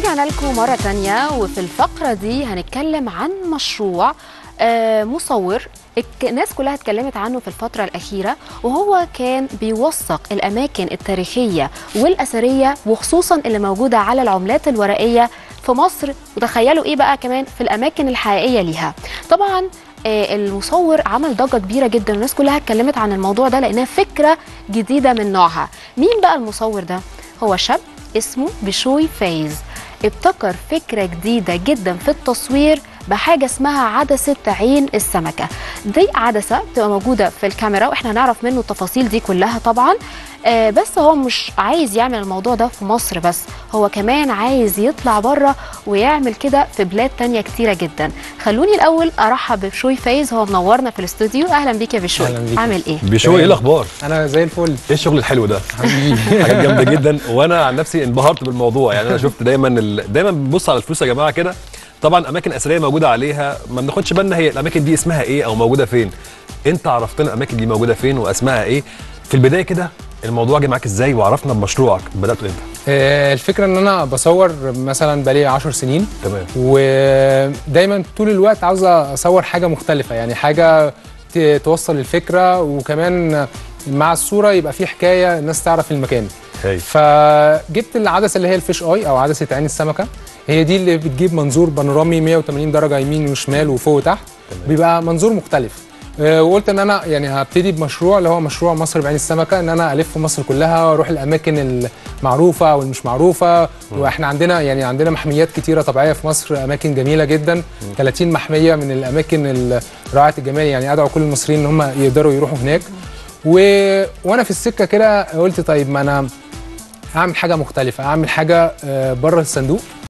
ورجعنا لكم مرة تانية وفي الفقرة دي هنتكلم عن مشروع آه، مصور الك- الناس كلها اتكلمت عنه في الفترة الأخيرة وهو كان بيوثق الأماكن التاريخية والأثرية وخصوصا اللي موجودة على العملات الورقية في مصر وتخيلوا إيه بقى كمان في الأماكن الحقيقية ليها طبعا آه، المصور عمل ضجة كبيرة جدا الناس كلها اتكلمت عن الموضوع ده لأنها فكرة جديدة من نوعها مين بقى المصور ده؟ هو شاب اسمه بشوي فايز ابتكر فكرة جديدة جدا في التصوير بحاجة اسمها عدسة عين السمكة دي عدسة بتبقى موجودة في الكاميرا واحنا هنعرف منه التفاصيل دي كلها طبعا آه بس هو مش عايز يعمل الموضوع ده في مصر بس هو كمان عايز يطلع بره ويعمل كده في بلاد تانية كتيرة جدا خلوني الأول أرحب بشوي فايز هو منورنا في الاستوديو أهلا بيك يا بشوي أهلاً بيك. عامل إيه؟ بشوي ايه الاخبار؟ انا زي الفل ايه الشغل الحلو ده؟ حبيبي حاجات جامده جدا وانا عن نفسي انبهرت بالموضوع يعني انا شفت دايما ال... دايما بنبص على الفلوس يا جماعه كده طبعا اماكن اثريه موجوده عليها ما بناخدش بالنا هي الاماكن دي اسمها ايه او موجوده فين انت عرفتنا الاماكن دي موجوده فين واسمها ايه في البدايه كده الموضوع جه معاك ازاي وعرفنا بمشروعك بداته امتى آه، الفكره ان انا بصور مثلا بقالي 10 سنين تمام ودايما طول الوقت عاوز اصور حاجه مختلفه يعني حاجه ت- توصل الفكره وكمان مع الصوره يبقى في حكايه الناس تعرف المكان هاي فجبت العدسه اللي هي الفيش اي او عدسه عين السمكه هي دي اللي بتجيب منظور بانورامي 180 درجه يمين وشمال وفوق وتحت بيبقى منظور مختلف آه، وقلت ان انا يعني هبتدي بمشروع اللي هو مشروع مصر بعين السمكه ان انا الف مصر كلها واروح الاماكن المعروفه والمش معروفه واحنا عندنا يعني عندنا محميات كتيره طبيعيه في مصر اماكن جميله جدا 30 محميه من الاماكن ال- رائعه الجمال يعني ادعو كل المصريين ان هم يقدروا يروحوا هناك و... وانا في السكه كده قلت طيب ما انا اعمل حاجه مختلفه اعمل حاجه بره الصندوق